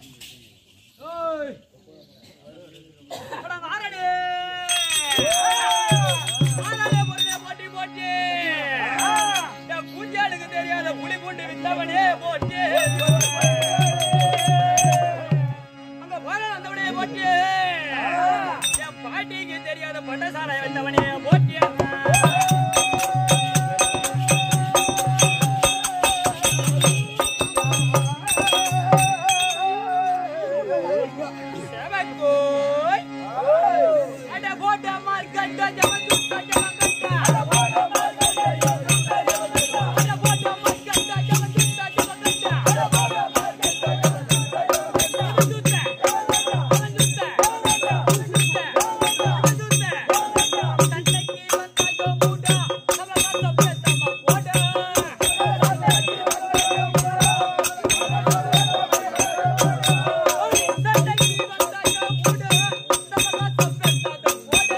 ஓய். அடா, மாறனே. மாறாதே பொருளே, போட்டி, போட்டி. என் பூஞ்சாளுக்கு தெரியாத புலி பூண்டு வித்தவனே போட்டி அங்க போற வந்தவனே போட்டி என் பாட்டிக்கு தெரியாத பண்டசாலை வந்தவனே போட்டி செவக்கோய் அட போட்ட மார்க்கட்ட ஜமதுட்ட ஜமகட்ட அட போட்ட மார்க்கட்ட ஜமதுட்ட ஜமகட்ட அட போட்ட மார்க்கட்ட ஜமதுட்ட ஜமகட்ட அட போட்ட மார்க்கட்ட ஜமதுட்ட ஜமதுட்ட ஜமதுட்ட ஜமதுட்ட தன்னைக்கு வந்தாயோ மூடா சமகத்த பேசமா போடா தன்னைக்கு வந்தாயோ மூடா தன்னைக்கு வந்தாயோ மூடா சமகத்த பேசாத போடா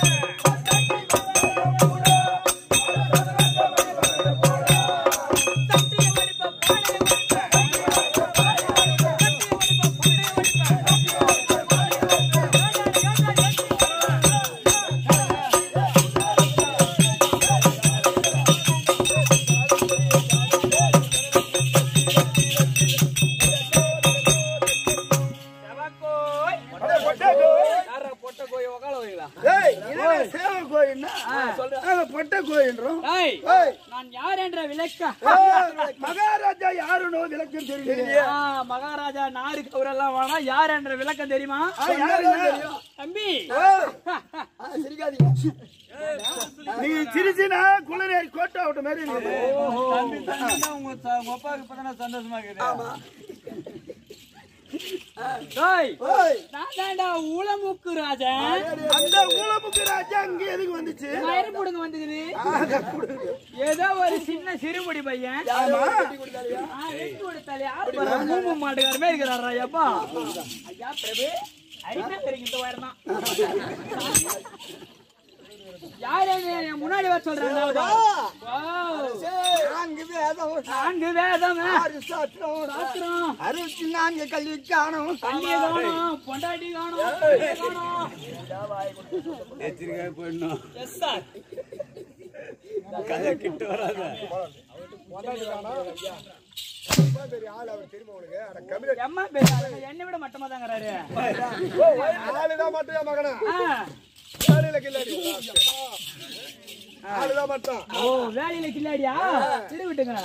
தட்டிய வடிப்ப பாடை வடிப்ப தட்டிய வடிப்ப பாடை செவக்கோய் யாரா பொட்ட கோய் உக்கால வைங்களா ஏய், இதுல சேவ கோயில்னா, நாங்க பொட்டை கோயில்ன்றோம். ஏய் ஏய், நான் யார் என்ற விளக்க ஏய், மகாராஜா யாருன்னு விளக்கம் தெரியலையே. ஆ, மகாராஜா நாடு கவுரெல்லாம் வேணா யார் என்ற விளக்கம் தெரியுமா ஆ, யாருங்க? தம்பி ஏய், நீ சிரிச்சினா குளிரே கோட்டை விட்ட மாதிரி இருக்குது. டேய், ஏய், நான் தான்டா ஊளமுக்கு ராஜன் அந்த ஊழமுக்கு ராஜா அங்க எதுக்கு வந்துச்சு மயிறு புடுங்க வந்துக்குது ஆக கொடுங்க. ஏதோ ஒரு சின்ன சிறுமுடி பையன் ஆமா. ஆ, வெட்டி கொடுத்தாலே யார் பாரு, மூமு மாட்டுக்கார மாதிரி இருக்கிறாரா ஐயப்பா ஐயா பிரபு ஐயா தெரியும் இந்த உயரம் தான் யார் என் முன்னாடி வர சொல்றாங்க நான்கு வேதம், நான்கு வேதமே ஆறு சாஸ்திரம், சாஸ்திரம் அறுபத்தி நான்கு கல்வி காணும் கண்ணிய காணும் பொண்டாட்டி காணும் பிள்ளைய காணும் எஸ் சார் எம்மா பேர் அவங்க என்னை விட மட்டமா தாங்கிறாரு ஆளுதான் மட்டும் மகனா ஆ. ஆளுல கில்லாடி ஆளுதான் மட்டும் ஓ வேலையில கில்லாடியா திரு விட்டுங்க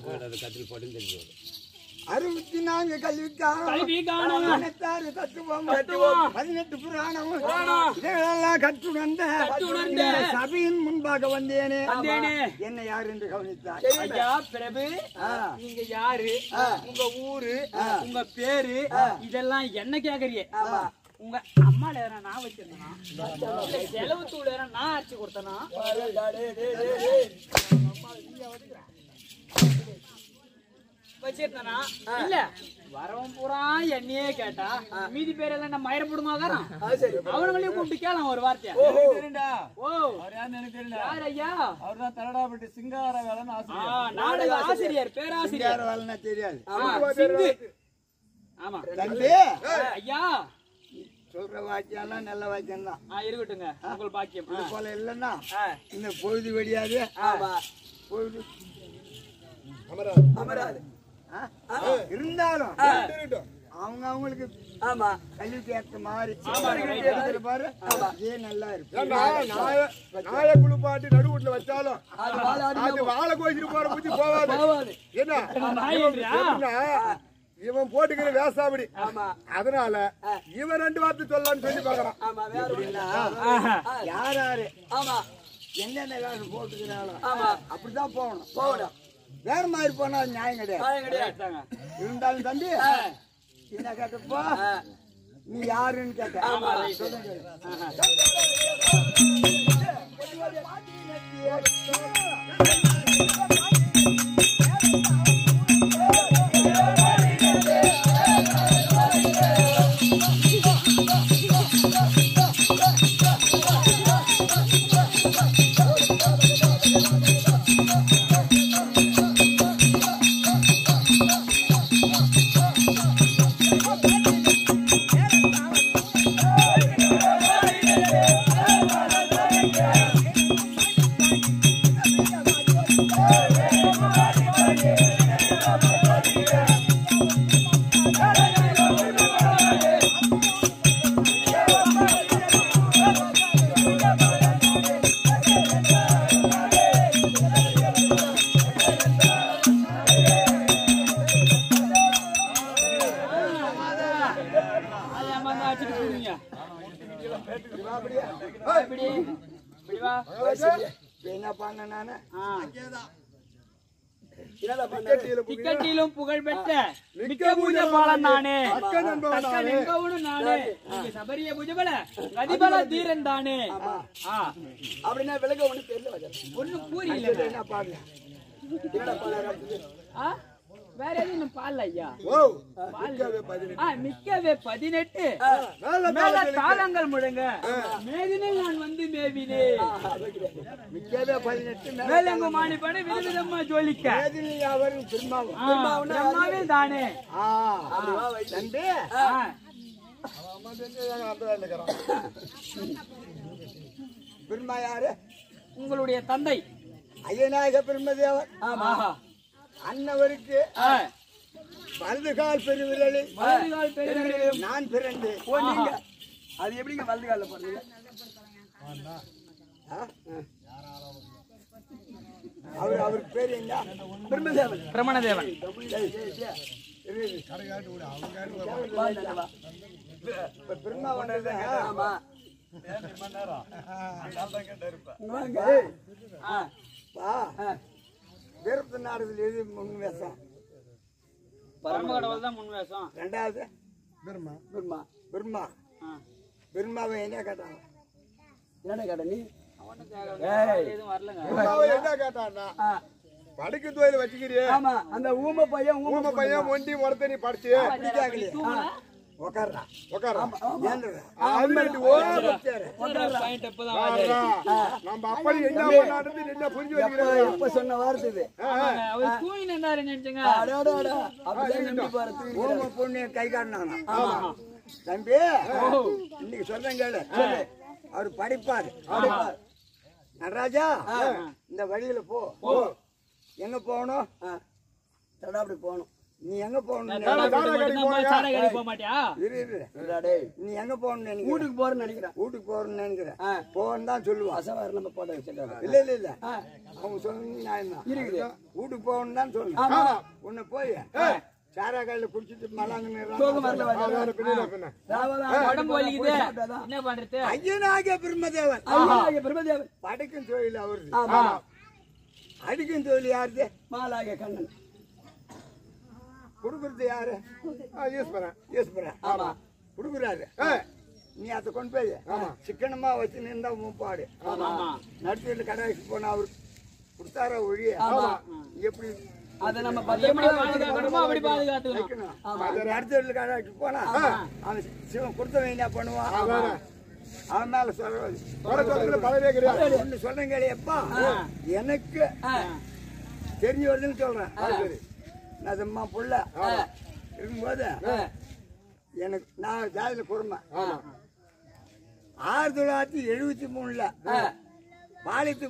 அறுபத்தி நான்கு கல்வி காணும் கல்வி காணும் பதினெட்டாறு தத்துவம் தத்துவம். பதினெட்டு புராணம் புராணம். இதெல்லாம் கற்றுணர்ந்த கற்றுணர்ந்த. இந்த சபையின் முன்பாக வந்தேனே வந்தேனே. என்ன யார் என்று கவனித்தார் ஐயா பிரபு நீங்க யாரு உங்க ஊரு உங்க பேரு இதெல்லாம் என்ன கேக்குறீங்க உங்க அம்மால எதனா நான் வச்சிருந்தேனா இல்ல செலவு தூள் எதனா நான் அரைச்சு கொடுத்தனா வச்சிருந்தனா இல்ல வரவன் பூரா என்னையே கேட்டா மீதி பேர் எல்லாம் நம்ம மயிர போடுமாதான் அவனுங்களையும் கூப்பிட்டு கேளாம் ஒரு வார்த்தையா ஓ யார் ஐயா அவர்தான் தலடாப்பட்டி சிங்கார வேலைன்னு ஆ, நாடக ஆசிரியர் பேராசிரியர் வரலன்னா தெரியாது ஆ, சிந்து ஆமா தம்பி ஐயா சொல்ற வாக்கியெல்லாம் நல்ல வாக்கியம் தான் ஆ, இருக்கட்டுங்க உங்கள் பாக்கியம் ஆ. போல இல்லைன்னா ஆ. இந்த பொழுது வெடியாது பொழுது அமராது ஆ? இருந்தாலும் அவங்க அவங்களுக்கு கல்விக்கு ஏற்ற மாதிரி இருக்கிற பாரு அதே நல்லா இருக்கு நாய குளிப்பாட்டி நடுவுட்ல வச்சாலும் அது வாழை கோயிச்சுட்டு போற புத்தி போவாது என்ன நாயேன்றியா? எப்படின்னா, இவன் போட்டுக்கிற வேசாபடி அதனால இவன் ரெண்டு வார்த்தை சொல்லலாம்னு சொல்லி பாக்குறான் ஆஹா. யார் யாரு என்னென்ன வேஷம் போட்டுக்கிறாங்களோ அப்படிதான் போகணும் போகணும் வேற மாதிரி போனா அது நியாயம் கிடையாது கேட்டாங்க. இருந்தாலும் தம்பி என்ன கேட்டப்போ நீ யாருன்னு கேட்ட ஆமா, right. சொல்லுங்க. ஆஹா. ஆ அதை அம்மா அடிச்சுட்டு போடுவீங்க அப்படியே இப்படி இப்படி வா இப்ப என்ன பண்ண நானு ஆ. என்னடா பண்ண டிக்கெட்டிலும் புகழ் பெற்ற மிக்க பூஜை பாலன் நானே அக்கன் என்பவன் தக்க நானே. நிங்கவனும் நானே இங்க சபரிய புஜபல கதிபல தீரன் தானே ஆ அப்படின்னா விலக ஒண்ணு தெரியல வச்சா ஒண்ணும் புரியல என்ன பாருங்க என்னடா பண்ண ஆ வேற எதுவும் இன்னும் பால்ல ஐயா ஓ ஆ மிக்கவே பதினெட்டு மேல மேல தாளங்கள் முழங்க மேதினில் நான் வந்து மேவினேன் மிக்கவே பதினெட்டு மேல மேலெங்கு மாணிப்பட விதவிதமா ஜோலிக்க வேதினி அவரும் திரும்பாவும் ஆ, பிரம்மாவில் தானே ஆ தம்பி ஆ, அம்மா செஞ்சு அந்த வேலையில இருக்கிறான். பிரம்மா யாரு உங்களுடைய தந்தை ஐயநாயக பிரம்மதேவர் ஆஹா அன்னவருக்கு ஆ, வலது கால் பெருவிரலில் வலதுகால் பெருவிரலிலும் நான் பிறந்து ஆஹா. அது எப்படிங்க வலது காலில் போடுறீங்க ஆ? அவர் அவருக்கு பேர் என்ன பிரம்மதேவன் பிரமணதேவன் சரி, சரி, சரி. இரு, இரு. இப்ப பிரம்மா வந்தது, ஆமா. வாங்க. ஆ, பா. வீரத்து நாடுதல் எது முன் வேஷம் பரம கடவுள் தான் முன் வேஷம் ரெண்டாவது பெருமா. பிரம்மா பிரம்மா ஆ. பிரம்மாவை என்ன கேட்டாங்க என்ன கேட்ட நீ அவனுக்கு எதுவும் வரலங்க பெருமாவை என்ன கேட்டான்னா படுக்கும் தொழில் வச்சுக்கிறியே ஆமா அந்த ஊமை பையன் ஊமை உங்க பையன் ஒண்டி முறத்த நீ படிச்சு அப்படி கேட்கலையே உக்காடுறா உட்கார ஏன்டா அது ரெண்டு ஓ பாயிண்ட் அப்பதான் வருது. நம்ம அப்படி என்ன பண்ணாடுறது என்ன புரிஞ்சு வைக்கிறேன் எப்ப சொன்ன வார்த்தை இது ஆமாங்க, அவர் தூங்கி நின்றாரு நினைச்சுங்க அடாடாடா. அப்படியே நம்பி பாரு, தூக்கிட்டு. ஊமை பொண்ணு கை காட்டினானா தம்பி இன்னைக்கு சொல்றேன் கேளு சொல்லு அவர் படிப்பாரு படிப்பார் நடராஜா இந்த வழியில போ எங்க போகணும் தடாப்படி போகணும் நீ எங்க போகணும் சாரை கடி போக மாட்டியா இரு இரு டேய், நீ எங்க போகணும்னு நினைக்கிற வீட்டுக்கு போறேன்னு நினைக்கிறேன் வீட்டுக்கு போறேன்னு நினைக்கிறேன் போன்னு தான் சொல்லுவான் அசவார் நம்ம போட வச்சிருக்காங்க இல்ல இல்ல இல்ல அவங்க சொன்னது நியாயம் தான் இருக்குது வீட்டுக்கு போகணும் தான் சொல்லு உன்னை போய் சாரா கையில குடிச்சிட்டு மலாங்க பின்ன உடம்பு வலிக்குது என்ன பண்றது ஐயனாக பிரம்மதேவன் ஐயனாக பிரம்மதேவன் படைக்கும் தொழில் அவரு அடிக்கும் தொழில் யாருது மாலாக கண்ணன் கொடுக்கறது யாரு ஈஸ்வரன் ஈஸ்வரன் ஆமா கொடுக்குறாரு நீ அதை கொண்டு போய் சிக்கனமா வச்சு நின்றா மூப்பாடு ஆமா நடுத்தூர்ல கடாய்க்கு போனா அவரு கொடுத்தாரா ஒழிய எப்படி அதை நம்ம எப்படி பாதுகாக்கணுமோ அப்படி பாதுகாத்துக்கணும் வைக்கணும் நடுத்தூர்ல கடாய்க்கு போனா அவன் சிவன் கொடுத்தவன் என்ன பண்ணுவான் அவன் மேல சொல்ற வர சொல்றதுல பலவே கிடையாது ஒண்ணு சொல்றேன் கேளியப்பா எனக்கு தெரிஞ்சு வருதுன்னு சொல்றேன் நான் சும்மா புள்ள இருக்கும்போது எனக்கு நான் ஜாதியில குடும்ப ஆயிரத்தி தொள்ளாயிரத்தி எழுபத்தி மூணுல பாலித்து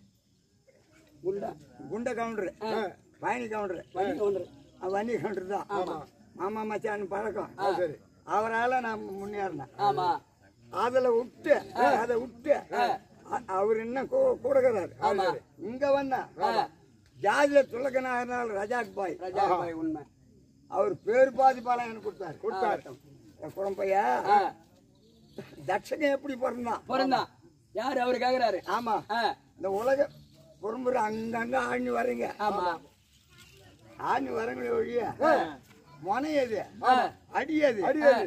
குண்டா குண்ட கவுண்டர் பயணி கவுண்டர் வண்டி கவுண்டர் வண்டி கவுண்டர் தான் மாமா மச்சான் பழக்கம் சரி அவரால நான் முன்னேறினேன் ஆமா அதுல விட்டு அதை விட்டு அ- அவர் என்ன கூடக்கிறாரு இங்க வந்தா ஜாதியில துலக்கனாக ரஜாக் பாய் ரஜாக் பாய் உண்மை அவர் பேர் பாதி பாலம் எனக்கு கொடுத்தாரு கொடுத்தாரு என் குழம்பையா தட்சகம் எப்படி பிறந்தான் பிறந்தான் யாரு அவரு கேக்குறாரு ஆமா இந்த உலக குறும்புற அங்கங்க ஆணி வரீங்க ஆமா ஆணி வரங்களே ஒழிய முனை எது அடி எது அடியாது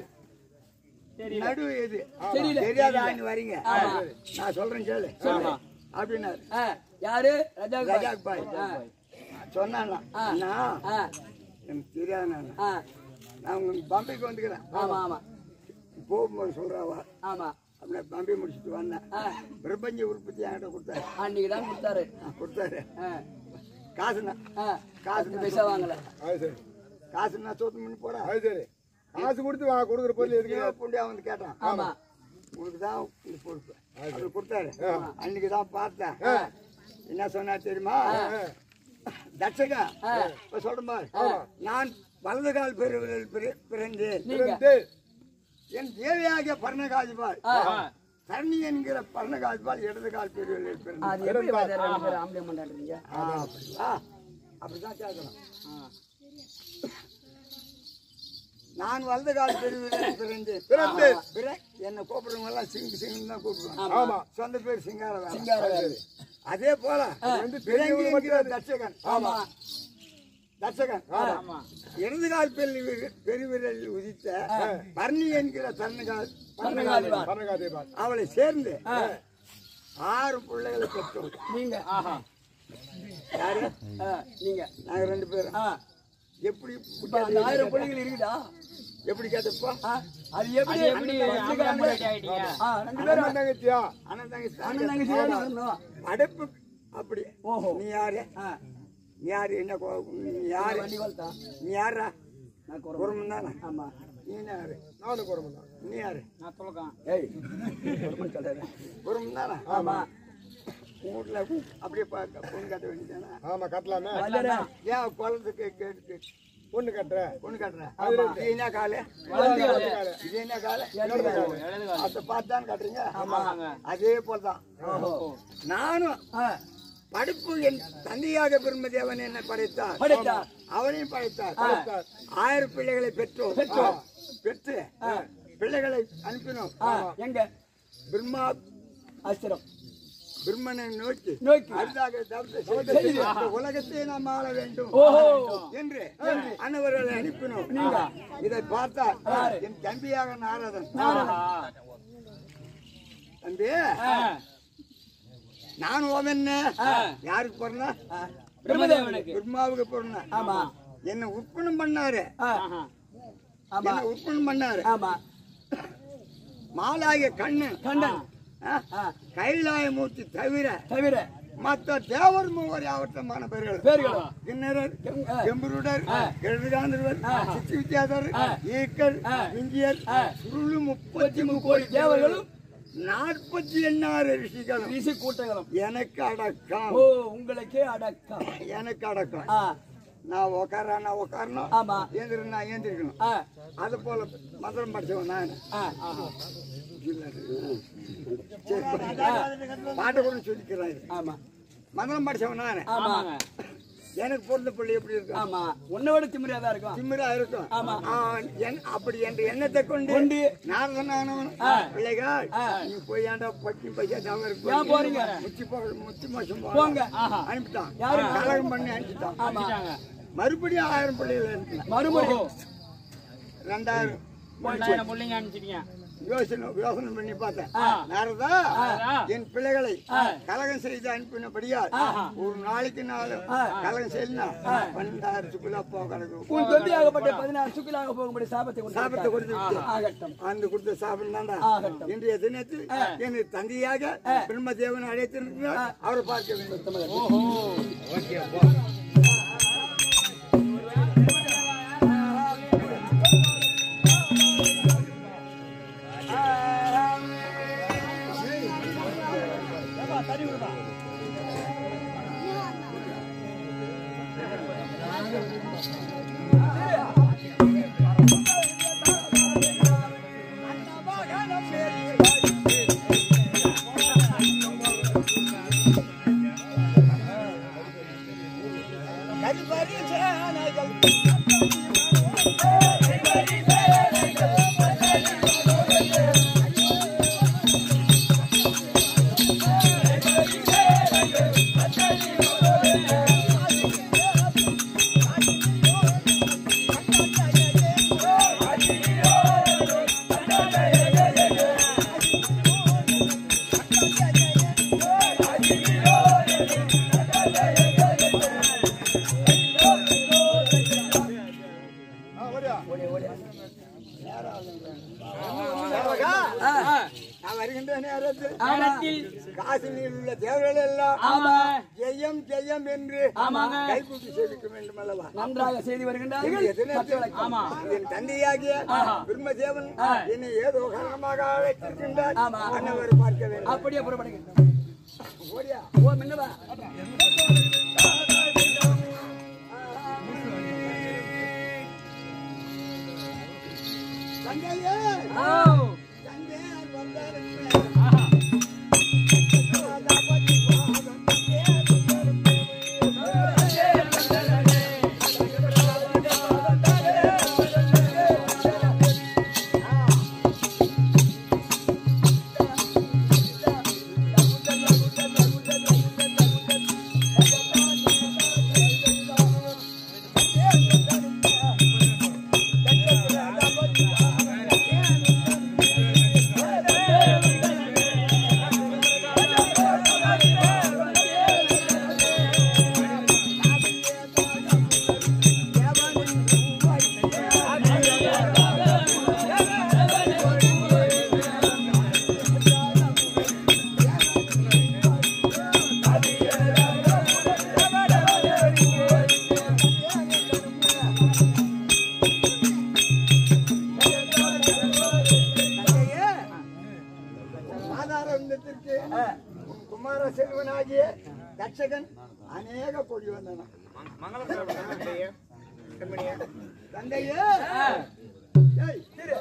நடு எது தெரியல. தெரியாத ஆணி வரீங்க நான் சொல்றேன் கேளு அப்படின்னாரு யாரு ரஜா ரஜாக் பாய் சொன்னானா அண்ணா, எனக்கு தெரியாது நான் நான் உங்க பம்பைக்கு வந்துக்கிறேன் ஆமா ஆமா போகும்போது சொல்றாவா ஆமா அப்படியே பம்பை முடிச்சுட்டு வந்தேன் பிரபஞ்ச உற்பத்தி என்கிட்ட கொடுத்தாரு அன்னைக்கு தான் கொடுத்தாரு நான் கொடுத்தாரு ஆ, காசுண்ணா ஆ. காசு பத்து பைசா வாங்கல அது சரி காசுண்ணா சோத்து பண்ணி போடா அது சரி காசு கொடுத்து வா கொடுக்குற பொருள் எதுக்கு ஏன் புண்டியா வந்து கேட்டான் ஆமா உங்களுக்கு தான் இந்த பொறுப்பு அவர் கொடுத்தாரு அன்னைக்கு தான் பார்த்தேன் என்ன சொன்னா தெரியுமா தட்சகா இப்ப சொல்றேன் பாரு நான் வலது கால் பெருவிரல் பிற- பிறந்தேன் நீங்க என் தேவையாகிய பர்ணகாஜிபால் தரணி என்கிற பர்ணகாஜிபால் இடது கால் பெருவிரல் பிறந்தேன் அது எப்படி வருது ரெண்டு பேரும் ஆம்பளை மண்டாடுறீங்க ஆ, அப்படியா அப்படிதான் கேட்கணும் நான் வலது கால் பெருவிரல் பிறந்தேன் பிறந்து. பிற- என்னை கூப்பிடுறவங்க எல்லாம் சிங்கு சிங்கு தான் கூப்பிடுவாங்க ஆமா சொந்த பேர் சிங்கார அதே போல வந்து பிறங்கி பெரியவங்க என்கிற தர்ஷகன் ஆமா. தர்ஷகன் ஆமா இடது கால் பெரு பெருவிரல் உதித்த பர்ணி என்கிற தன்னகால் பன்னகாதிபா. பன்னகாதேவா அவளை சேர்ந்து ஆறு பிள்ளைகளை பெற்றோம் நீங்க ஆஹா யாரு ஆ, நீங்க நாங்க ரெண்டு பேரும் ஆ, எப்படி இப்ப அந்த ஆயிரம் பிள்ளைகள் இருக்குதா எப்படி கேட்டப்பா ஆ, அது எப்படி அது எப்படி அண்ணன் ஆம்பளை தங்கச்சி பொண்டாட்டி ஆயிட்டீங்க ஆ, ரெண்டு பேரும் அண்ணன் தங்கச்சியா அண்ணன் தங்கச்சி அண்ணன் தங்கச்சி தானே வரணும். அடுப்பு அப்படி ஓஹோ. நீ யாரு ஆ, நீ யாரு என்ன கோ- நீ யாரு வண்டி வளர்த்தா நீ யாரா நான் குறை குடும்பம் தானே ஆமா நீ என்ன யாரு நானும் குடும்பம் தான் நீ யாரு நான் துலக்கம் ஏய் குடும்பம் சொல்லாத. குடும்பம் தானே ஆமா உங்க வீட்டுல அப்படியே பார்க்க பொண்ணு கட்ட வேண்டியதானே ஆமா கட்டலாமே வல்லரே. ஏன் குழந்தைக்கு கேட்டு பொண்ணு கட்டுற பொண்ணு கட்டுறேன் ஆமா. இது என்ன காலு வலது காலு. இது என்ன காலு இடது கால். இடது காலு. அதை பார்த்து தான் கட்டுறீங்க ஆமாங்க. அதே போலதான் ஓஹோ. நானும் ஆ, படிப்பு என் தந்தையாக பிரம்மதேவன் என்னை படைத்தார் படைத்தார். அவனையும் படைத்தார் படைத்தார். ஆயிரம் பிள்ளைகளை பெற்றோம் பெற்றோம். பெற்று பிள்ளைகளை அனுப்பினோம் ஆ, எங்க பிரம்மா அஸ்திரம் பிரம்மனை நோக்கி நோக்கி. அரிதாக தவத்தை செய்து இந்த உலகத்தை நாம் ஆள வேண்டும் ஓஹோ என்று அன்னவர்களை அனுப்பினோம் இதை பார்த்தால் என் தம்பியாக நாரதன் ஆஹா தம்பி ஆ. நான் ஓவன் யாருக்கு பிறந்தா பிரம்மதேவனுக்கு பிரம்மாவுக்கு பிறந்தேன் ஆமா என்ன உற்பணம் பண்ணாரு ஆ, ஆஹா ஆமா என்ன உற்பணம் பண்ணாரு ஆமா மாலாகிய கண்ணன் கண்டன் ஆ, ஆ, கைலாயமூர்த்தி தவிர தவிர மற்ற தேவர் மூவர் யாவட்டமான பேர்கள் பேர்களும் கிண்ணரர் ஆ. எம்பருடர் எழுதுகாந்தர் சித்தி வித்யாதர் ஈக்கர் இந்தியர் சுருளு முப்பத்தி கோடி தேவர்களும் நாற்பத்தி எண்ணாறு ரிஷிகளும் ரிஷி கூட்டங்களும் எனக்கு அடக்கம் ஓ உங்களுக்கே அடக்கம் எனக்கு அடக்கம் ஆ, நான் உட்கார நான் உட்காரணும் ஆமா ஏந்திர நான் ஏந்திரிக்கணும் ஆ, அது போல மந்திரம் படிச்சவன் நான் ஆ, ஆஹா. சரி, பாட்டு கூட சொல்லிக்கிறேன் ஆமா மந்திரம் படிச்சவன் நான் ஆமா ஆமாங்க எனக்கு பிறந்த பிள்ளை எப்படி இருக்கும் ஆமா உன்னை விட திமிரியா தான் இருக்கும் திமிரா இருக்கும் ஆமா. ஆ, என்- அப்படி என்ற எண்ணத்தை கொண்டு கொண்டு நாரதனானவன் பிள்ளைகள் நீ போய் ஏன்டா பட்டி பைசா தவிர ஏன் போறீங்க? முத்தி போ முத்தி மோசம் போங்க. ஆஹா. அனுப்பிட்டான் யாரு? கலகம் பண்ணி அனுப்பிட்டான் ஆமா வச்சுட்டாங்க மறுபடியும் ஆயிரம் பிள்ளைகள் அனுப்பினான் மறுபடியும் ரெண்டாயிரம் ரெண்டாயிரம் பிள்ளைங்க அனுப்பிச்சிட்டீங்க யோசனை யோசனை பண்ணி பார்த்தேன் நாரதா நாரதா. என் பிள்ளைகளை கலகம் செய்து அனுப்பினபடியால் ஒரு நாளைக்கு நாலு கலகம் செய்யலாம் பன்னெண்டாயிரத்துக்குள்ள அப்பா கிடக்கும் உன் தொண்டியாகப்பட்ட பதினாறு சுக்கிலாக போகும்படி சாபத்தை கொண்டு சாபத்தை கொடுத்து விட்டு ஆகட்டும் அந்த கொடுத்த சாபம் தான்டா ஆகட்டும். இன்றைய தினத்தில் என் தந்தையாக பிரம்மதேவன் அழைத்திருக்கிறார் அவரை பார்க்க வேண்டும் ஓஹோ ஆ, வரியா? நான் வருகின்ற நேரத்தில் நேரத்தில் காசினியில் உள்ள தேவர்கள் எல்லாம் ஆமா ஜெயம் ஜெயம் என்று ஆமாங்க. கைகூட்டி சேவிக்க வேண்டும் அல்லவா நன்றாக செய்து வருகின்றார்கள் இன்றைய தினத்தில் ஆமா. என் தந்தையாகிய பிரம்மதேவன் என்னை ஏதோ காரணமாக அழைத்திருக்கின்றார் ஆமா. அன்னவரை பார்க்க வேண்டும் அப்படியே புறப்படுங்க ஓடியா ஓ மின்னவா தந்தையே ஓ தந்தையே வந்தாருங்க ஆஹா ஆ இருந்து உன் குமார செல்வனாகிய தட்சகன் அநேக கொடி வந்தன தந்தையே ஏய், இரு.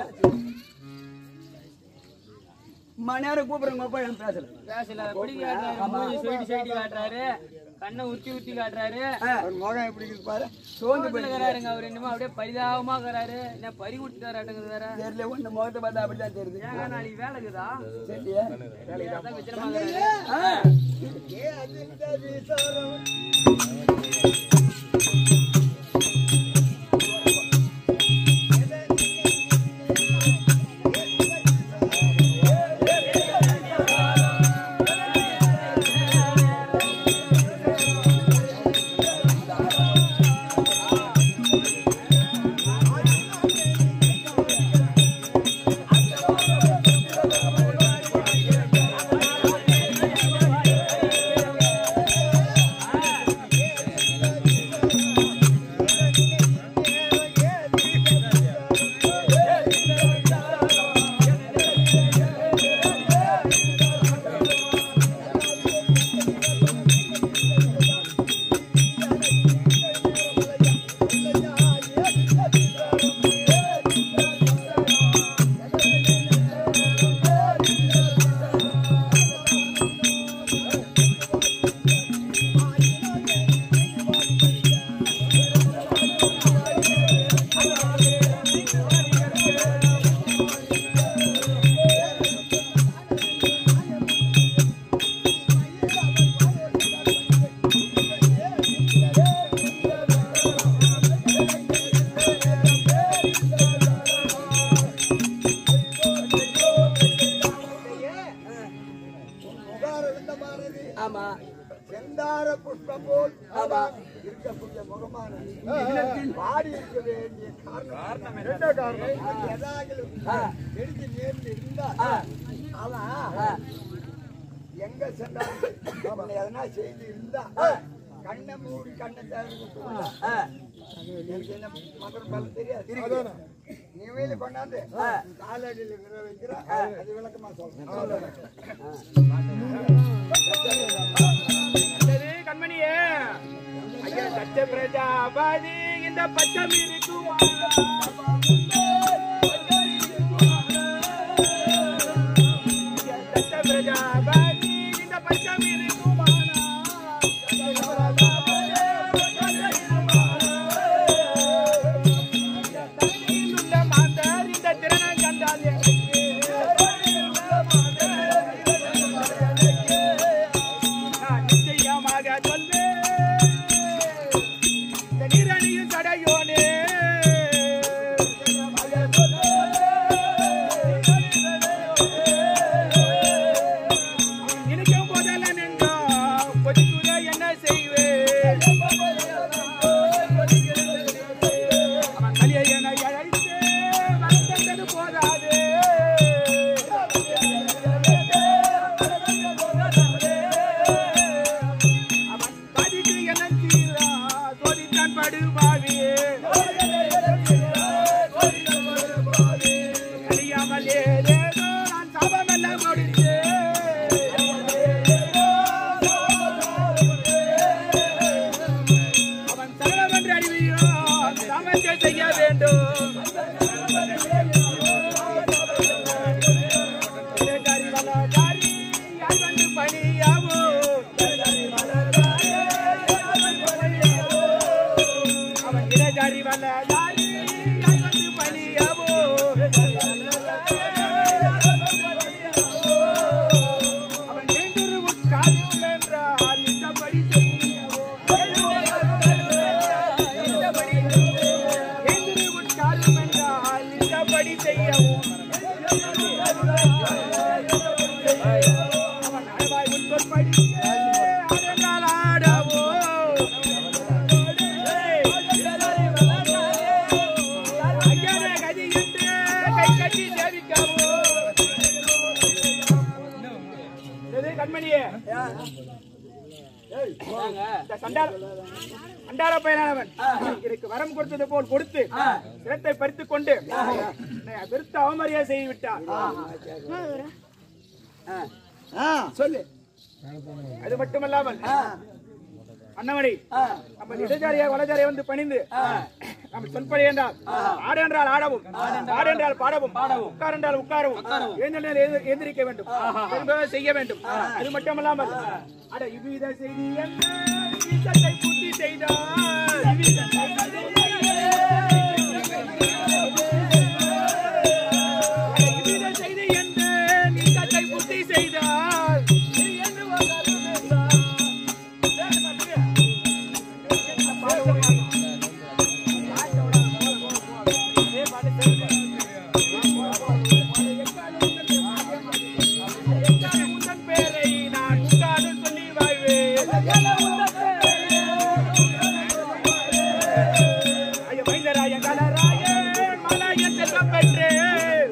மணி நேரம் கூப்பிடுறவங்க அப்பா என் பேசல பேசல பிடி காட்டுறாரு மூஞ்சி சைடு சைடு காட்டுறாரு கண்ணை உத்தி உத்தி காட்டுறாரு அவன் முகம் எப்படி இருக்கு பாரு சோர்ந்து சோகத்துல இருக்கிறாருங்க அவர் என்னமோ அப்படியே பரிதாபமா இருக்கிறாரு என்ன பறி கொடுத்துட்டாராட்டுங்கிறது வேற தெரியல ஒண்ணு முகத்தை பார்த்தா அப்படிதான் தெரியுது ஏங்க நாளைக்கு வேலை இருக்குதா சரியா அதான் விசிரமா இருக்கிறாரு ஏ அதிர்ந்த விசாரம் முகார விந்தமானது ஆமா செந்தார புஷ்பம் போல் அவர் இருக்கக்கூடிய முகமான இல்லத்தில் பாடி இருக்க வேண்டிய காரணம் என்ன காரணம் அது எதாகிலும் எடுத்து நேர்ந்து இருந்தா அவன் எங்க சென்றாலும் அவனை எதனா செய்து இருந்தா கண்ணை மூடி கண்ணை திறந்து எனக்கு என்ன மந்திரம் பல தெரியாது அதானே. நீ வீடு கொண்டாந்து காலடியில் விர வைக்கிற அது விளக்கமா சொல்றேன் சரி கண்மணியே ஐயா சச்ச பிரஜாபதி இந்த பச்சை இருக்குமா சச்ச பிரஜாபதி இந்த பச்சை இருக்குமா மாந்தர் இந்த திறனை கண்டால் நான் நிச்சயமாக சொல்வேன் இந்த நீரணியும் தடையோனே நினைக்கும் போதெல்லாம் நின்றா கொதிக்குத என்ன செய்வேன் அவன் கலியை என்னை அழைத்து வரத்தந்தது போதாது அவன் பதிக்கு என்ன தீரா சோதித்தான் படுபாவியே அறியாமல் ஏதேதோ நான் சாபமெல்லாம் முடித்தேன் அவன் சகலம் என்று அறிவியோ சாமத்தை செய்ய வேண்டும் இடக்காரி வலதாரி, யார் வந்து பணியாவோ? அவன் இடக்காரி வலதாரி, யார் வந்து பணியாவோ? அவன் வேண்டுரு உட்கார்ந்து என்றால் இந்தபடி செய்யவோ வேண்டுரு உட்கார்ந்து என்றால் இந்தபடி செய்யவும் அவன் அழகாய் உட்கொள் படிக்க அதனால் ஆடவோ ஐயனே கதி என்று கை கட்டி சேவிக்கவோ எது கண்மணியே இந்த சண்டாள அண்டார பயனானவன் எனக்கு வரம் கொடுத்தது போல் கொடுத்து சிரத்தை பறித்துக் கொண்டு என்னை வெறுத்து அவமரியாதை செய்து விட்டார் ஆ, சொல்லு அது மட்டுமல்லாமல் அண்ணவனை நம்ம இடஜாரியா வலஜாரியா வந்து பணிந்து நம்ம சொல்படி என்றால் ஆடு என்றால் ஆடவும் ஆடு என்றால் பாடவும் உட்கார் என்றால் உட்காரவும் எழுந்திருந்தால் எழுந்து- எழுந்திருக்க வேண்டும் பெரும்பாலும் செய்ய வேண்டும் அது மட்டுமல்லாமல் அட இவ்வித செய்தி என்ன இவ்விதத்தை புத்தி செய்தால் அட இவ்வித செய்தி என்ன நீக்கத்தை புத்தி செய்தால் நீ எண்ணுவதால் இருந்தால். உந்தன் பேரை நான் உட்கார்ந்து சொல்லி வாழ்வேன் ஐய மைந்தராய கலராய மலாய செல்வம் பெற்றேன்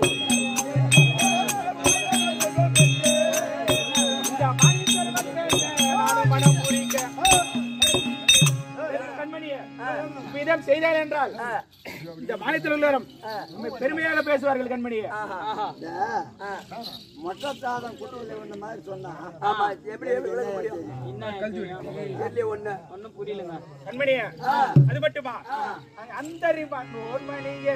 இந்த மாறி செல்வம் பெற்றேன் நானும் மனம் பூரிக்க கண்மணியே விதம் செய்தால் என்றால் இந்த மாநிலத்தில் உள்ளவரும் நம்மை பெருமையாக பேசுவார்கள் கண்மணியே இந்த மொட்டை தாதம் குட்டியில வந்த மாதிரி சொன்னா ஆமா எப்படி எப்படி விளக்க முடியும் தெரியல ஒண்ணு ஒன்னும் புரியலங்க கண்மணியே அது மட்டுமா அந்த மணியே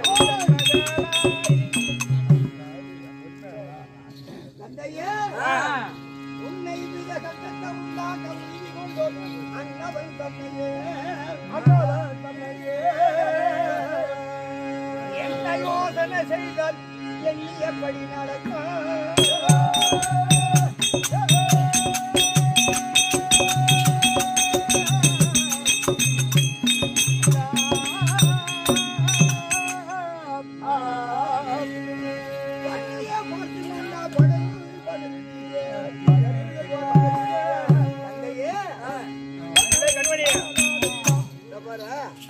தந்தையே உன்னை வித கட்டத்தை உண்டாக்க உறுதி கொண்டோம் அன்னவன் தன்னையே அன்னவன் தன்னையே என்ன யோசனை செய்தால் எண்ணியபடி தந்தையே கண்மணியே இந்த பாரு,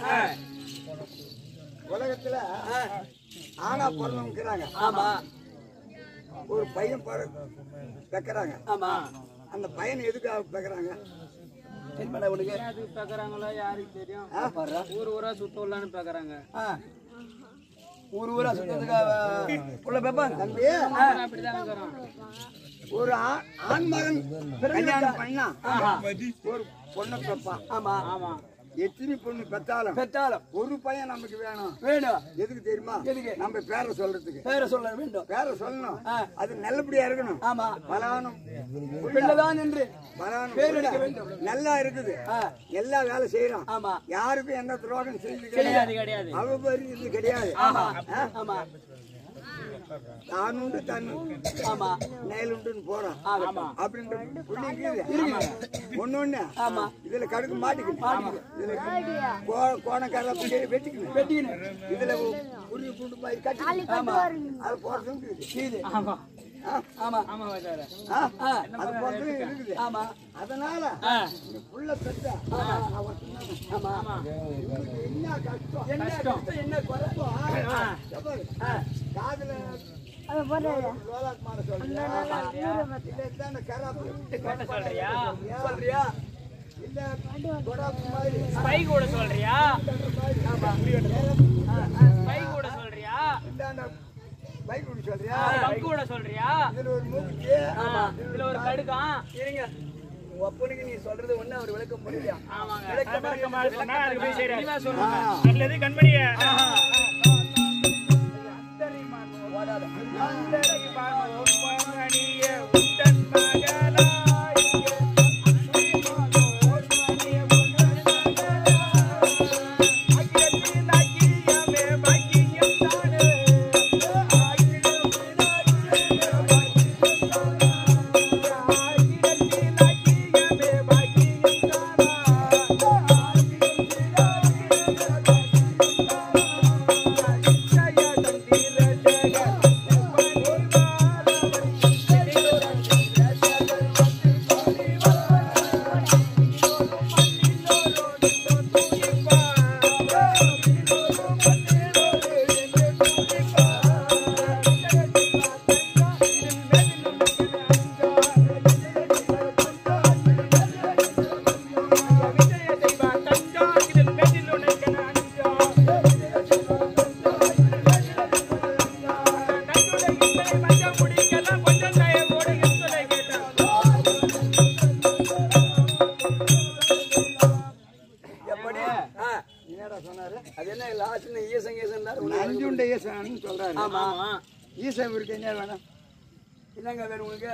உலகத்துல ஆனா பிறந்தவங்கிறாங்க ஆமா ஒரு பையன் பிற வைக்கிறாங்க ஆமா அந்த பையன் எதுக்காக வைக்கிறாங்க தெரியல உனக்கு அது பாக்குறாங்களோ யாருக்கு தெரியும் ஆ, பாருடா. ஊர் ஊரா சுத்தலான்னு பாக்குறாங்க ஆ. ஊர் ஊரா சுத்தத்துக்காக உள்ள பேப்பாங்க தம்பி அப்படிதான் இருக்கிறோம் ஒரு ஆ- ஆண் மகன் கல்யாணம் பண்ணா ஒரு பொண்ணை பெப்பான் ஆமா ஆமா எத்தனை பொண்ணு பெத்தாலும் பெத்தாலும் ஒரு பையன் நமக்கு வேணும் வேணும் எதுக்கு தெரியுமா எதுக்கு? நம்ம பேரை சொல்றதுக்கு பேரை சொல்ல வேண்டும் பேரை சொல்லணும் ஆ. அது நல்லபடியா இருக்கணும் ஆமா பலானும் பிள்ளைதான் என்று பலானும் பேர் எடுக்க புள்ள வேண்டும். நல்லா இருக்குது ஆ. எல்லா வேலை செய்யறான் ஆமா யாருக்கும் எந்த துரோகம் செய்து கிடையாது கிடையாது அவபரிது கிடையாது ஆமா ஆ? ஆமா தானுண்டு தன் ஆமா நேலுண்டுன்னு போறான் ஆமா அப்படின்ற புள்ளி இருக்குது ஒண்ணு ஒண்ணு ஆமா. இதுல கடுக்கு மாட்டிக்கணும் இதுல கோ- கோணக்கார வெட்டிக்கணும் வெட்டிக்கணும் இதுல புரிய புண்டு மாதிரி கட்டி ஆமா அது போறதும் இருக்குது இது ஆமா ஆ? ஆமா ஆமா வாச்சார ஆ? ஆ. அது போறதும் இருக்குது ஆமா அதனால ஆ. இந்த புள்ள பெத்த அவன் சொன்னான், ஆமா ஆமா இவனுக்கு என்ன கஷ்டம் என்ன கஷ்டம் என்ன குறைப்போம் ஆ. ஜபாரு, காதுல லோலாக் மாற சொல்றியா? இல்ல இதான கராப்பு. கேட்ட சொல்றியா சொல்றியா இல்ல கொடாப்பு மாதிரி. ஸ்பை கூட சொல்றியா ஆமா. ஸ்பை கூட சொல்றியா இந்தாண்ட பைக் குடி சொல்றியா பங்கு கூட சொல்றியா இதுல ஒரு மூக்குத்தி ஆமா இதுல ஒரு கடுக்கான் இருங்க உன் அப்பனுக்கு நீ சொல்றது ஒண்ணு அவர் விளக்க முடியல ஆமாங்க விளக்கமா சொன்னா அதுக்கு போய் செய்றாரு. தெளிவா சொல்லுங்க நல்லது கண்மணியே ஓடாத கொஞ்சம் தயவோடு என் சொல்லை கேட்டான் இவருக்கு என்ன வேணும் என்னங்க வேணும் உங்களுக்கு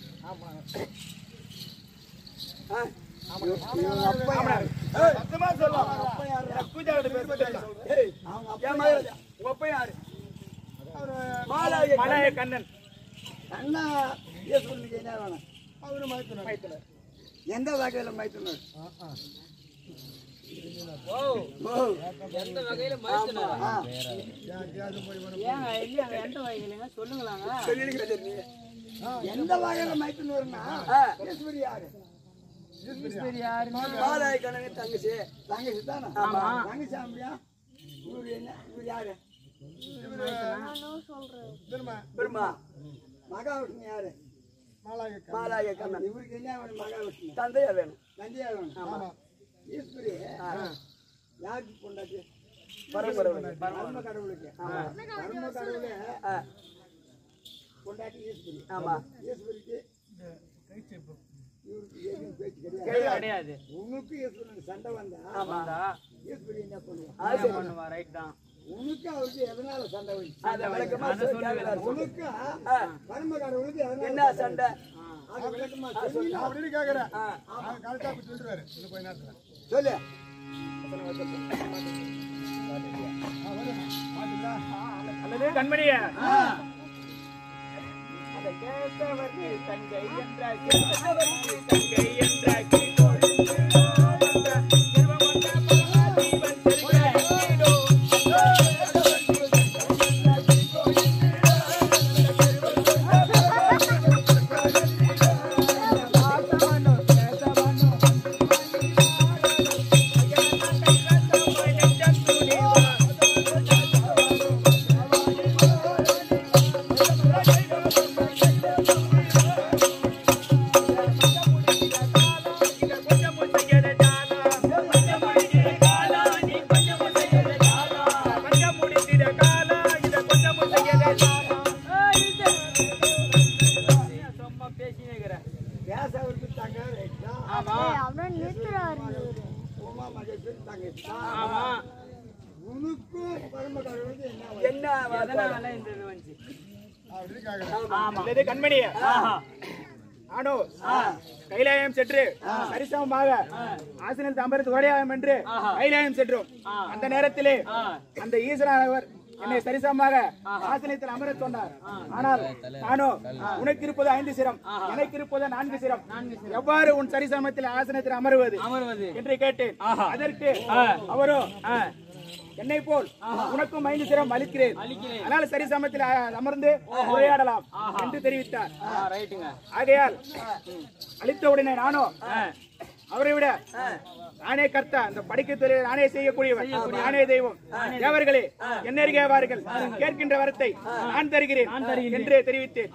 ஆ? இவங்க அப்பா யாரு? சத்தமா சொல்லலாம். எனக்கு பூஜாரி பேர் சொல்லலாம். ஏய், அவங்க அப்பா ஏன் மகராஜா? உங்க அப்பா யாரு மாலாய மலைய கண்ணன் அண்ணா ஈஸ்வரனுக்கு என்ன வேணும் மைத்துல. எந்த வகையில மைத்துனர் ஓ ஓ எந்த வகையில மைத்துனரா ஆ. ஏங்க இல்லையாங்க எந்த வகையிலங்க சொல்லுங்களாங்க சொல்லிடுங்க நீ எந்த வகையில மைத்துனர்னா ஆ. ஈஸ்வரி யாரு ஈஸ்வரி யாருன்னா மாலாய கணக்கு தங்கச்சி தங்கச்சி தானே ஆமா. தங்கச்சி அப்படியா இவரு என்ன இவரு யாரு பெருமா மகாவிஷ்ணு யாரு மாலாய கண்ணன் இவருக்கு என்ன வேணும் மகாவிஷ்ணு தந்தையா வேணும் தந்தையா வேணும் ஈஸ்வரி யாருக்கு பொண்டாட்டி பரம்பரை பரம கடவுளுக்கு பரம கடவுளே ஆ, பொண்டாட்டி ஈஸ்வரி ஆமா ஈஸ்வரிக்கு இவருக்கு ஏதும் பேச்சு கிடையாது கிடையாது. கிடையாது உனக்கு ஈஸ்வரனுக்கு சண்டை வந்தா ஆமாடா ஈஸ்வரி என்ன பண்ணுவா அது சரி. பண்ணுவா ரைட் தான் உனக்கு அவருக்கு எதனால சண்டை வந்துச்சு அதை விளக்கமா சொல்லி கேட்கலாம். உனக்கு பரம கடவுளுக்கு எதனால என்ன சண்டை அது விளக்கமா சொல்லு. அப்படின்னு கேக்குறேன் ஆ, கரெக்டா அப்படி சொல்லிடுவாரு இன்னும் கொஞ்ச நேரத்துல சொல்லு அல்லது கண்மணிய அதை கேட்டவர்க்கு தங்கை என்ற கேட்டவர்க்கு தங்கை என்ற கிளிகொழுந்து செல்வம் வந்த பரமசிவன் செல்வரங்கிடோ. சும்மா பேசினே இருக்கிறேன் பேச அவருக்கு தங்க ரைட்டா ஆமா அப்புறம் நிறுத்துறாரு இவரு உமா மகேஸ்வரி தங்கச்சி ஆமா உனக்கும் பரம கடவுளுக்கு என்ன வழி? என்ன வார்த்தை? எதனால இந்த இது வந்துச்சு அப்படின்னு கேக்குறேன் ஆமா அல்லது கண்மணிய ஆஹா ஆனோ கைலாயம் சென்று சரிசமமாக ஆசனத்தில் அமர்ந்து உரையாயம் என்று கைலாயம் சென்றோம் அந்த நேரத்திலே ஆ அந்த ஈஸ்வரர் என்னை சரிசமமாக ஆசனத்தில் அமர சொன்னார் ஆனால் நானோ உனக்கு இருப்பது ஐந்து சிரம் எனக்கு இருப்பது நான்கு சிரம் எவ்வாறு உன் சரிசமத்தில் ஆசனத்தில் அமருவது அமர்வது என்று கேட்டேன் ஆஹா. அதற்கு ஆ. அவரோ ஆ என்னை போல் உனக்கும் ஐந்து சிரம் அளிக்கிறேன் அளிக்கிறேன். ஆனால் சரிசமத்தில் அ- அமர்ந்து உரையாடலாம் என்று தெரிவித்தார் ஆ ரைட்டுங்க ஆகையால் அளித்த உடனே நானோ ஆ அவரை விட நானே கர்த்தா இந்த படிக்க தொழில் நானே செய்யக்கூடியவர் நானே தெய்வம் தேவர்களே என்ன வாருங்கள் கேட்கின்ற வரத்தை நான் தருகிறேன் என்று தெரிவித்தேன்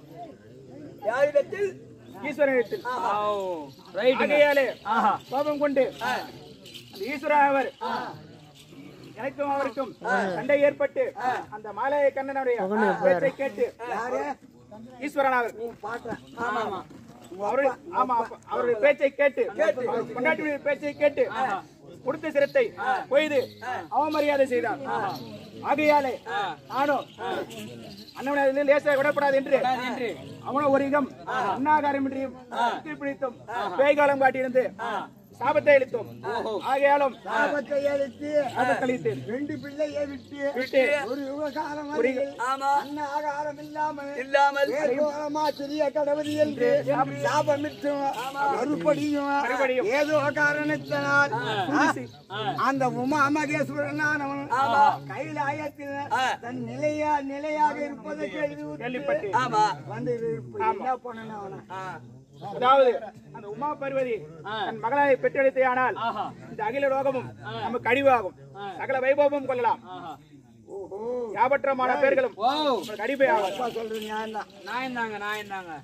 யாரிடத்தில் ஈஸ்வரனிடத்தில் ஓ ரைட்டுங்க ஆகையாலே ஆஹா கோபம் கொண்டு அந்த ஈஸ்வர அவர் எனக்கும் அவருக்கும் சண்டை ஏற்பட்டு அந்த மாலைய கண்ணனுடைய பேச்சை கேட்டு ஈஸ்வரன் அவர் பாட்டேன் ஆமா அவரு ஆமா அப்ப அவருடைய பேச்சை கேட்டு அவர் கொண்டாட்டியுடைய பேச்சை கேட்டு கொடுத்த சிரத்தை கொய்து அவமரியாதை செய்தார் ஆகையாலே நானும் அண்ணன் லேசாக விடப்படாது என்று என்று அவனும் ஒரு விதம் அன்னாகாரம் என்றும் பிடித்தும் பேய்காலம் காட்டியிருந்து சாபத்தை அளித்தோம் ஆகையாலும் ஆபத்தை அழித்து அதை கழித்தேன் ரெண்டு பிள்ளையை விட்டு விட்டு ஒரு விவகாரம் ஒரு ஆமா அன்ன ஆகாரம் இல்லாமல் இல்லாமல் ஏகோரமா சிறிய கடவுள் என்று சாபமிட்டும் மறுபடியும் மறுபடியும். ஏதோ காரணத்தினால் அந்த உமா மகேஸ்வரனானவன் கைலாயத்தில் தன் நிலையா நிலையாக இருப்பதை கேள்வி கேள்விப்பட்டு ஆமா வந்து இருப்பு. என்ன பண்ணணும் அவனை அதாவது அந்த உமா பார்வதி தன் மகளாய் பெற்றெடுத்தேயானால் ஆஹா இந்த அகில லோகமும் நமக்கு அழிவாகும் சகல வைபவமும் கொள்ளலாம் ஓஹோ யாபற்றமான பேர்களும் ஓ நமக்கு அடிமை ஆகும் அப்பா சொல்றது ஞானம் தான். நான் இருந்தாங்க நான் இருந்தாங்க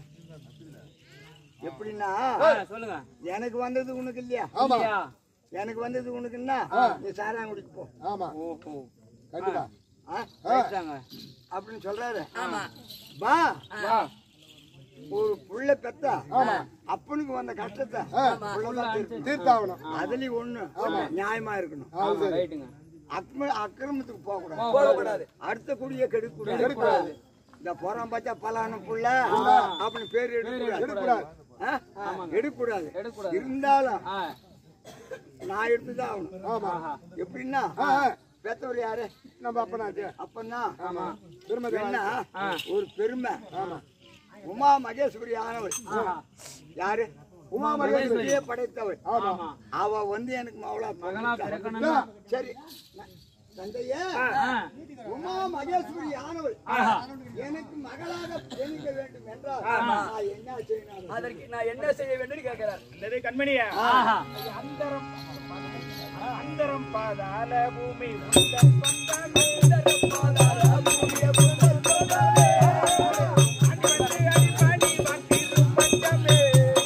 எப்படின்னா சொல்லுங்க எனக்கு வந்தது உனக்கு இல்லையா இல்லையா? எனக்கு வந்தது உனக்குன்னா நீ சாராயம் குடிக்க போ ஆமா ஓஹோ கண்டிப்பா ஆ? ரைட்டாங்க அப்படின்னு சொல்றாரு ஆமா வா வா. ஒரு புள்ள பெத்தா அப்பனுக்கு வந்த கஷ்டத்தை புள்ளதான் தீர்க்கணும். தீர்த்தாகணும் அதுலயும் ஒண்ணு நியாயமா இருக்கணும் ஆமா, ரைட்டுங்க அக்ம அக்கிரமத்துக்கு போக கூடாது போகக்கூடாது அடுத்த குடிய கெடுக்க கூடாது இந்த இந்த புறம் பச்சை பலான புள்ள அப்படின்னு பேர் எடுக்கக்கூடாது எடுக்கக்கூடாது. ஆ? எடுக்கக்கூடாது எடுக்கக்கூடாது. இருந்தாலும் ஆ, நான் எடுத்துதான் ஆகணும் ஆமா எப்படின்னா ஆ, ஆ. பெத்தவர் யாரு நம்ம அப்பனாச்சு அப்பன்னா பெருமை என்ன ஒரு பெருமை உமா மகேஸ்வரி ஆனவர் யாரு உமா மகேஸ்வரியே படைத்தவர் ஆமா அவ வந்து எனக்கு மவளா மகனா பிறந்துட்டா. பிறக்கணும்னா சரி தந்தையே ஆ, உமா மகேஸ்வரி ஆனவள் எனக்கு மகளாக ஜெனிக்க வேண்டும் என்றால் நான் என்ன செய்யணும் அதற்கு நான் என்ன செய்ய வேண்டும் கேட்கிறார் என்னது கண்மணியா ஆஹா. அந்தரம் அந்தரம் பாதாள பூமி உந்தன் சொந்தமே. அந்தரம் பாதாள பூமி உந்தன் சொந்தமே. அடி வந்து அடி பாடி வாக்கிலும் பஞ்சமே.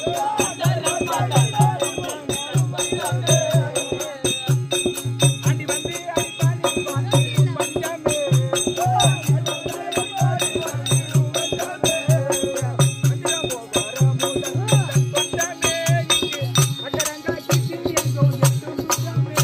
அடி வந்து அடி பாடி வாக்கிலும் பஞ்சமே. அந்தரம் போகார முதல் உந்தன் சொந்தமே. இங்கே அகரங்க கிட்டி எங்கோ எட்டும் சுத்தமே.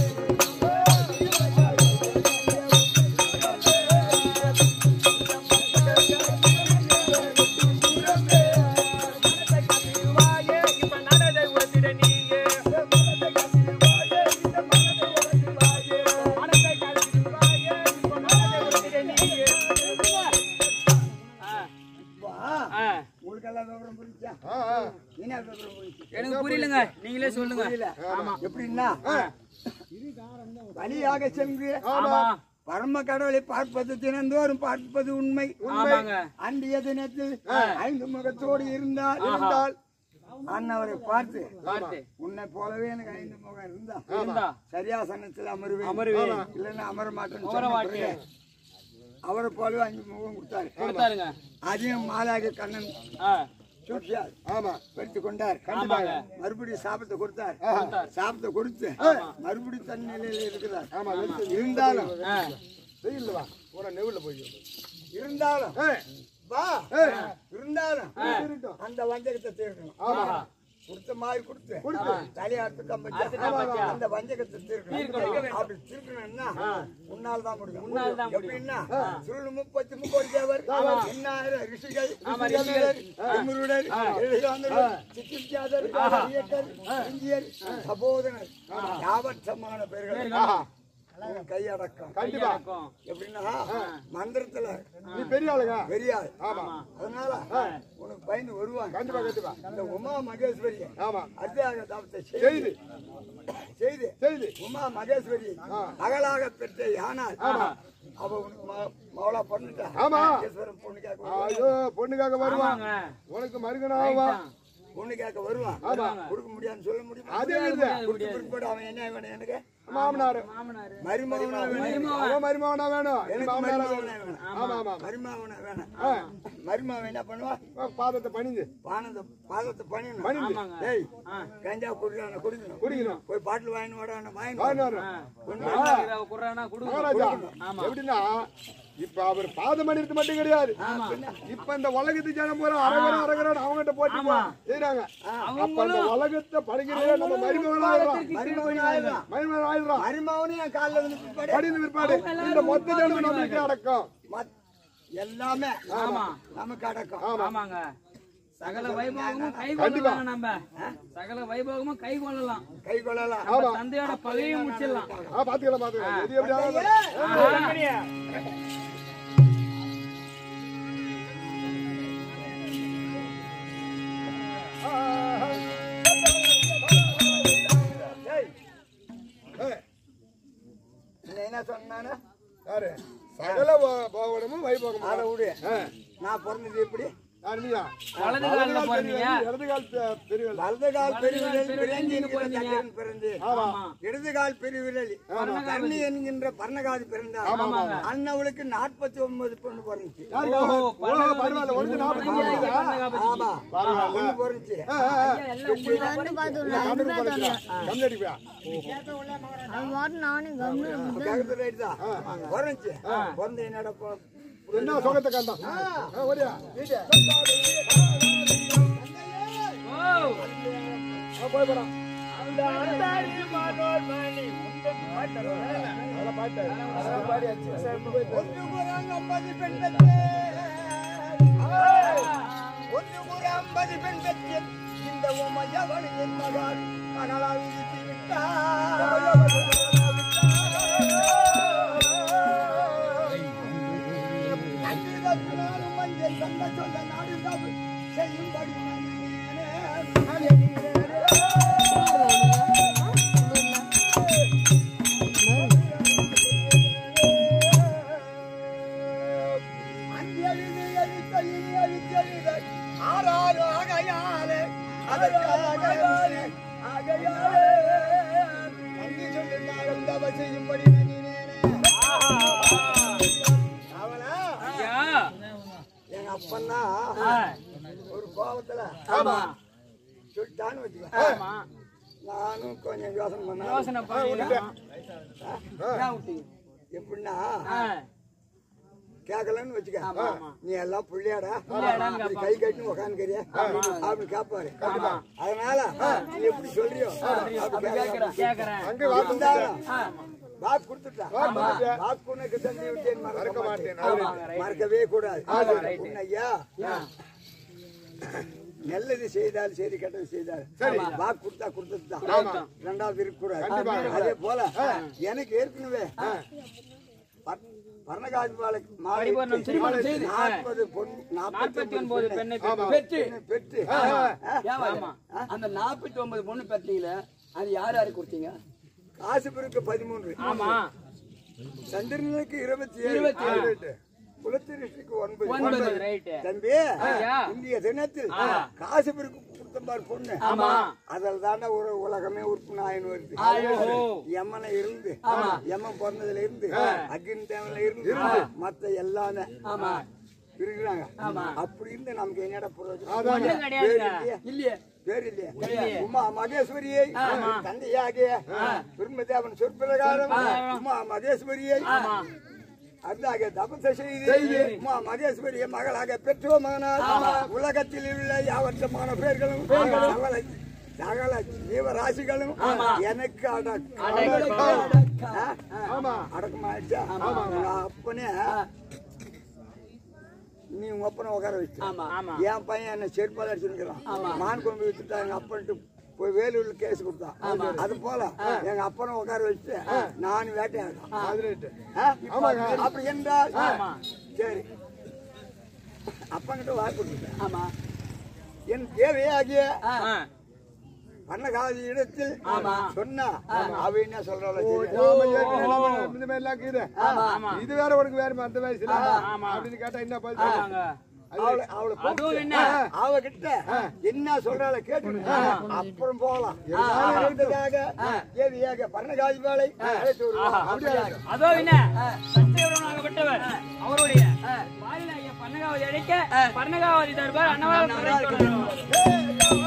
ஆ. உங்களுக்கெல்லாம் விவரம் புரிஞ்சா ஆ, ஆ. என்ன விவரம் புரிஞ்சு எனக்கு புரியலங்க நீங்களே சொல்லுங்க புரியல எப்படின்னா வழியாக சென்று ஆமா பரம கடவுளை பார்ப்பது தினந்தோறும் பார்ப்பது உண்மை ஆமாங்க அன்றைய தினத்தில் ஐந்து முகத்தோடு இருந்தால் இருந்தால் அன்னவரை பார்த்து பார்த்து உன்னை போலவே எனக்கு ஐந்து முகம் இருந்தா இருந்தா சரியாசனத்தில் அமருவேன் அமருவேன். இல்லைன்னா அமர மாட்டேன்னு அமர சொன்ன மாட்டேன். பிறகு அவரை போலவே அஞ்சு முகம் கொடுத்தாரு கொடுத்தாருங்க அதையும் மாலாக கண்ணன் ஆ, சுட்டியார் ஆமா பெற்று கொண்டார் ஆமாங்க. மறுபடியும் சாபத்தை கொடுத்தார் கொடுத்தார். சாபத்தை கொடுத்து மறுபடியும் தன் நிலையில இருக்கிறார் ஆமா வெளுத்து இருந்தாலும் ஆ. வெயில்ல வா ஒரு நெவுல போய் இருந்தாலும் ஏய், வா இருந்தாலும் அந்த வஞ்சகத்தை தீர்க்கணும் ஆமா கொடுத்த மாதிரி கொடுத்து கொடுத்து. தலையாட்டு அறுத்துட்டா பச்சை. அந்த வஞ்சகத்தை தீர்க்கணும் தீர்க்கணும். அப்படி தீர்க்கணும்னா உன்னால் தான் முடியும் உன்னால் தான் முடியும். எப்படின்னா சுருள் முப்பத்தி முப்பது தேவர் எண்ணாயிரம் ரிஷிகள் ரிஷிகள், திமிருடர், எழுதாந்தர், சித்தித்யாதர், அரியக்கர், இந்தியர், சபோதனர் யாவற்றமான பேர்கள் உன் கையடக்கம் கண்டிப்பா இருக்கும். எப்படின்னா மந்திரத்துல நீ பெரிய ஆளுங்க பெரிய ஆள். ஆமா அதனால உனக்கு பயந்து வருவாங்க கண்டிப்பா கண்டிப்பா இந்த உமா மகேஸ்வரி ஆமா அத்தியாக தாபத்தை செய்து செய்து செய்து செய்து உமா மகேஸ்வரி மகளாக பெற்ற யானால் அவ உனக்கு ம- மகளா பொண்ணுட்டா ஆமா. மகேஸ்வரன் பொண்ணு கேட்க வருவான். ஐயோ பொண்ணுக்காக வருவான் ஆமாங்க. உனக்கு மருகனாவா பொண்ணு கேட்க வருவான் கொடுக்க முடியாதுன்னு சொல்ல முடியுமா அது என்னது கொடுத்த பிற்பாடு அவன் என்ன வேணும் எனக்கு மாமனாரு மாமனாரு மருமகனா வேணும் அவன் மருமகனா வேணும் நீ எனக்கு மாமனாரா மருமகனா வேணும் வேணும் ஆமா ஆமா மருமகனா வேணும் ஆ. மருமகன் என்ன பண்ணுவா பாதத்தை பணிந்து பானத்தை பாதத்தை பண்ணிடணும் பணிந்து ஆமாங்க டேய் கஞ்சா குடிக்கிறான குடிக்கணும் குடிக்கணும் போய் பாட்டில் வாங்கிட்டு வாடான வாங்கி வாங்கிட்டு வரணும். குடுறாங்க குடுறானா கொடுங்க மகாராஜா ஆமா. எப்படின்னா இப்ப அவர் பாதம் பண்ணிட்டு மட்டும் கிடையாது இப்ப இந்த உலகத்து ஜனம் பூரா அரகரம் அரகரம் அவங்ககிட்ட போட்டி செய்யறாங்க அப்ப அந்த உலகத்தை படுகிறதே நம்ம மருமகனா ஆயிடுறோம் மருமகன் ஆயிடுறான் மருமகன் ஆயிடுறோம் மருமகனே என் காலில் வந்து பிற்பாடு படிந்து பிற்பாடு இந்த மொத்த ஜனம் நம்பிக்கை அடக்கம் மத்- எல்லாமே ஆமா நமக்கு அடக்கம் ஆமாங்க சகல வைபோகமும் கை கொள்ளலாம் நம்ம சகல வைபோகமும் கை கொள்ளலாம் கை கொள்ளலாம் நம்ம தந்தையோட பகையும் முடிச்சிடலாம் ஆ பாத்துக்கலாம் பாத்துக்கலாம் எது எப்படி ஆனாலும் ஏய், நீ என்ன சொன்னானு யாரு சகல போ- போகணமும் வைபோகமும் அதை விடு ஆ. நான் பிறந்தது எப்படி யார் நீயா? வலது கால்ல பிறந்தீங்க இடது கால் பெ- பெரியவள். வலது கால் பெருவிரல் பெருவிரல் பிறந்து என்கிற பிறந்தீங்க. சத்திரன் பிறந்து ஆமா இடது கால் பெருவிரல் கண்ணி என்கின்ற பர்ணகாதி பிறந்தார் ஆமாங்க. அண்ணவளுக்கு நாற்பத்தி ஒன்பது பொண்ணு பிறந்துச்சு யாருக்கு? ஓஹோ, ஓ, பரவாயில்ல, ஒன்று நாற்பத்தி ஒன்பது இருக்குதா? ஆமா பொண்ணு பிறந்துச்சு ஆ, ஆ, ஆ. வந்து பார்த்துடலாம் கம்ப்யூட்டர் படிக்கிறா. கம்ப்யூட்டர் படிக்கிறா. அது மாட்டு நானே கம்முன்னு கேட்கறது ரைட் தான் பிறந்துச்சு பிறந்து என்னடா போ- என்ன சுகத்தை கண்டான் ஆ, ஓடியா ஓ ஆ, போய் போறான் அந்த அந்தாரி மனோர் மணி முந்தன் பாட்டர் அதெல்லாம் பாட்டு அதெல்லாம் பாடியாச்சு ஒன்று புறம் ஐம்பது பெண் பெற்றே. என்பது பெண் பெற்றேன் இந்த உமையவனின் மகள் மகளால் விதித்து விட்டார் அங்கிருந்தாலும் மஞ்சள் சந்த சொல்ல நாடு காவு செய்யும்படி அஞ்செழுதி எழுத்த இனி எழுத்தெழுத ஆறாறு ஆகையாலே அதற்காக ஆகையாலே நன்றி சொல்லிருந்தாலும் தவ செய்யும்படி நன்றினேனே அவனா ஐயா எங்க அப்பன்னா ஆ, ஒரு கோபத்துல ஆமா சொல்லிட்டான்னு வச்சுக்க ஆமா நானும் கொஞ்சம் யோசனை பண்ணேன் யோசனை பண்ணி ஏன் விட்டீங்க எப்படின்னா ஆ, கேட்கலன்னு வச்சுக்க ஆமா, ஆமா. நீ எல்லாம் புள்ளியாடா புள்ளியாடான்னு அப்படி கை கட்டி உக்காந்துக்கிறியா அப்படின்னு கேட்பாரு அதனால நீ எப்படி சொல்றியோ அப்படி கேட்கறேன் கேக்குறேன் அங்கே வாக்கு இருந்தாலும் வாக்கு கொடுத்துட்டா வாக்கு கொடுத்துட்ட. வாக்கு உனக்கு தந்தி விட்டேன் மறக்க மறக்க மாட்டேன் மாட்டேன் மறக்கவே கூடாது ரைட்டு. உன்னை ஐயா நல்லது செய்தால் சரி கெட்டது செய்தால் வாக்கு கொடுத்தா கொடுத்ததுதான் ஆமா. ரெண்டாவது இருக்கக்கூடாது கண்டிப்பா. அதே போல எனக்கு ஏற்கனவே பர்ணகாஜ்பாலுக்கு மாலை பரிபூரணம் திருமணம் செய்து. நாற்பது பொன் நாற்பத்தி ஒன்பது பெண்ணை பெற்று பெற்று பெற்று ஏன் வாங்க? அந்த நாற்பத்தி ஒன்பது பொண்ணு பெற்றீங்களே அது யார் யாரு கொடுத்தீங்க காசுபிற்கு பதிமூன்று ஆமா சந்திரனுக்கு இருபத்தி ஏழு இருபத்தி ஏழு. குலத்திரிஷ்டிக்கு ஒன்பது ஒன்பது. ரைட்டு தம்பி ஐயா. இந்திய தினத்தில் காசுபிற்கு கொடுத்தம்பார் பொண்ணு ஆமா அதில் தாண்டா ஒரு உலகமே உறுப்பு ஆயின்னு வருது ஓஹோ எம்மனை இருந்து எம்மன் பிறந்ததுல இருந்து அக்னி தேவன்ல இருந்து மத்த எல்லாமே ஆமா இருக்கிறாங்க அப்படி இருந்து நமக்கு என்னடா பிரயோஜனம் ஒண்ணும் பேர் கிடையாதுங்க இல்லையே. இல்லையே பேர் இல்லையே உமா மகேஸ்வரியை தந்தையாகிய பிரம்மதேவன் சொற்பிரகாரம் உமா மகேஸ்வரியை அதாக தபச செய்து உமா மகேஸ்வரிய மகளாக பெற்றோமானால் உலகத்தில் உள்ள யாவற்றமான பேர்களும் சகல சகல ஜீவராசிகளும் எனக்கு அடக்கம் ஆமா அடக்கமாயிடுச்சா உங்க அப்பனே நீ உங்க அப்பனை உட்கார வச்சு ஆமா ஆமா என் பையன் என்ன செருப்பால் அடிச்சிருக்கிறான் மான் கொண்டு வித்துட்டா எங்க அப்பன்ட்டு போய் வேலூர்ல கேஸ் கொடுத்தான் அது போல எங்க அப்பனை உட்கார வச்சு நான் வேட்டையாடுறேன் அது ரைட்டு ஆ? அப்படி என்றால் சரி அப்பங்கிட்ட வாக்கு கொடுத்துட்டேன் ஆமா என் தேவையாகிய ஆ, பண்ணகாதி இடத்தில் சொன்னா அவ என்ன சொல்றாளோ தெரியாது. நாம ஏற்கனவே நம்ம இந்த மாதிரி எல்லாம் இருக்குது ஆமா இது வேற உனக்கு வேற அந்த வயசுல அப்படின்னு கேட்டா என்ன பதில் ஆமாங்க அவளை அவளை அதுவும் கூப்பிட்டு, என்ன அவ கிட்ட என்ன சொல்றாள கேட்டு அப்புறம் போகலாம் அடுத்ததாக தேவியாக பர்ணகாதி வேலை அழைத்து வருவார். அதோ என்ன சத்தியவரனாகப்பட்டவர் அவருடைய வாயிலாகிய பன்னகாவதி அழைக்க பன்னகாவதி தருவார் அன்னவாறு ஏய்,